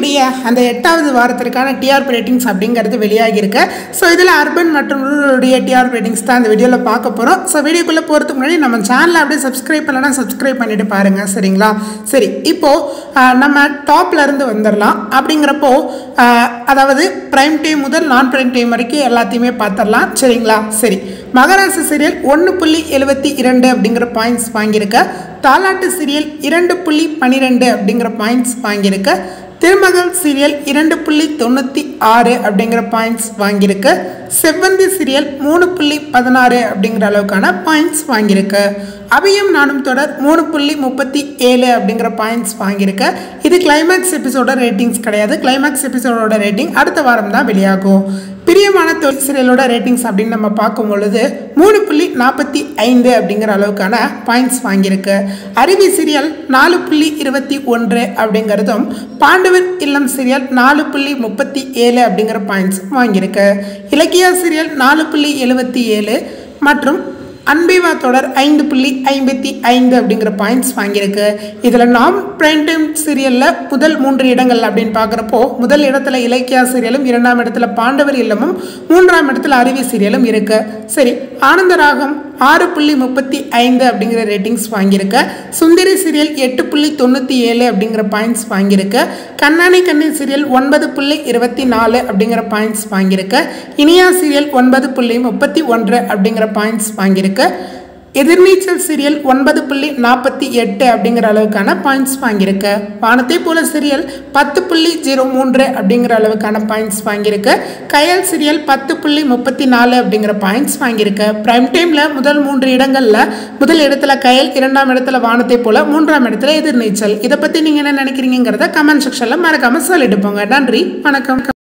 டிவியுடைய அந்த எட்டாவது வாரத்திற்கான TRP ratings அப்படிங்கிறது வெளியாகியிருக்கு ஸோ இதில் அர்பன் மற்றும் ரூரலுடைய டிஆர்பி ரேட்டிங்ஸ் தான் இந்த வீடியோவில் பார்க்க போகிறோம் ஸோ வீடியோக்குள்ளே போகிறதுக்கு முன்னாடி நம்ம சேனலை அப்படியே சப்ஸ்கிரைப் பண்ணலன்னா சப்ஸ்கிரைப் பண்ணிட்டு பாருங்கள் சரிங்களா சரி இப்போது நம்ம டாப்ல இருந்து வந்துடலாம் அப்படிங்கிறப்போ ஆஹ், அதாவது ப்ரைம் டைம் முதல் நான் ப்ரைம் டைம் வரைக்கும் எல்லாத்தையுமே பார்த்துடலாம் சரிங்களா சரி மகாராஷ்டிர சீரியல் ஒன்று புள்ளி எழுபத்தி இரண்டு அப்படிங்கிற பாயிண்ட்ஸ் வாங்கியிருக்க தாலாட்டு சீரியல் இரண்டு புள்ளி பன்னிரெண்டு அப்படிங்கிற பாயிண்ட்ஸ் வாங்கியிருக்க திருமகள் சீரியல் இரண்டு புள்ளி தொண்ணூற்றி ஆறு அப்படிங்கிற பாயிண்ட்ஸ் வாங்கியிருக்கு செவ்வந்தி சீரியல் மூணு புள்ளி பதினாறு அப்படிங்கிற அளவுக்கான பாயிண்ட்ஸ் வாங்கியிருக்கு அபியும் நானும் தொடர் மூணு புள்ளி முப்பத்தி ஏழு அப்படிங்கிற பாயிண்ட்ஸ் வாங்கியிருக்கு இது கிளைமேக்ஸ் எபிசோட ரேட்டிங்ஸ் கிடையாது கிளைமேக்ஸ் எபிசோடோட ரேட்டிங் அடுத்த வாரம் தான் வெளியாகும் பிரியமான தொழில் சீரியலோட ரேட்டிங்ஸ் அப்படின்னு நம்ம பார்க்கும் பொழுது மூணு புள்ளி நாற்பத்தி ஐந்து அப்படிங்கிற அளவுக்கான பாயிண்ட்ஸ் வாங்கியிருக்கு அருவி சீரியல் நாலு புள்ளி இருபத்தி ஒன்று அப்படிங்கிறதும் பாண்டவர் இல்லம் சீரியல் நாலு புள்ளி முப்பத்தி ஏழு அப்படிங்கிற பாயிண்ட்ஸ் வாங்கியிருக்கு இலக்கியா சீரியல் நாலு புள்ளி எழுபத்தி ஏழு மற்றும் அன்பிவா தொடர் ஐந்து புள்ளி ஐம்பத்தி ஐந்து அப்படிங்கிற பாயிண்ட்ஸ் வாங்கியிருக்கு இதில் நாம் பிரைம் டைம் சீரியலில் முதல் மூன்று இடங்கள் அப்படின்னு பார்க்குறப்போ முதல் இடத்துல இலக்கியா சீரியலும் இரண்டாம் இடத்துல பாண்டவர் இல்லமும் மூன்றாம் இடத்துல அருவி சீரியலும் இருக்கு சரி ஆனந்தராகம் ஆறு புள்ளி முப்பத்தி ஐந்து அப்படிங்கிற ரேட்டிங்ஸ் வாங்கியிருக்கு சுந்தரி சீரியல் எட்டு புள்ளி தொண்ணூற்றி ஏழு அப்படிங்கிற பாயிண்ட்ஸ் வாங்கியிருக்கு கண்ணாணி கண்ணி சீரியல் ஒன்பது புள்ளி இருபத்தி நாலு அப்படிங்கிற பாயிண்ட்ஸ் வாங்கியிருக்கு இனியா சீரியல் ஒன்பது புள்ளி முப்பத்தி ஒன்று அப்படிங்கிற பாயிண்ட்ஸ் வாங்கியிருக்கு எதிர்நீச்சல் சீரியல் ஒன்பது புள்ளி நாற்பத்தி எட்டு அப்படிங்கிற அளவுக்கான பாயிண்ட்ஸ் வாங்கியிருக்கு வானத்தை போல சீரியல் பத்து புள்ளி ஜீரோ மூன்று அப்படிங்கிற அளவுக்கான பாயிண்ட்ஸ் வாங்கியிருக்கு கயல் சீரியல் பத்து புள்ளி முப்பத்தி நாலு அப்படிங்கிற பாயிண்ட்ஸ் வாங்கியிருக்கு பிரைம் டைமில் முதல் மூன்று இடங்களில் முதல் இடத்துல கயல் இரண்டாம் இடத்துல வானத்தை போல மூன்றாம் இடத்துல எதிர்நீச்சல் இதை பற்றி நீங்கள் என்ன நினைக்கிறீங்கிறத கமெண்ட் செக்ஷனில் மறக்காமல் சொல்லிட்டு போங்க நன்றி வணக்கம்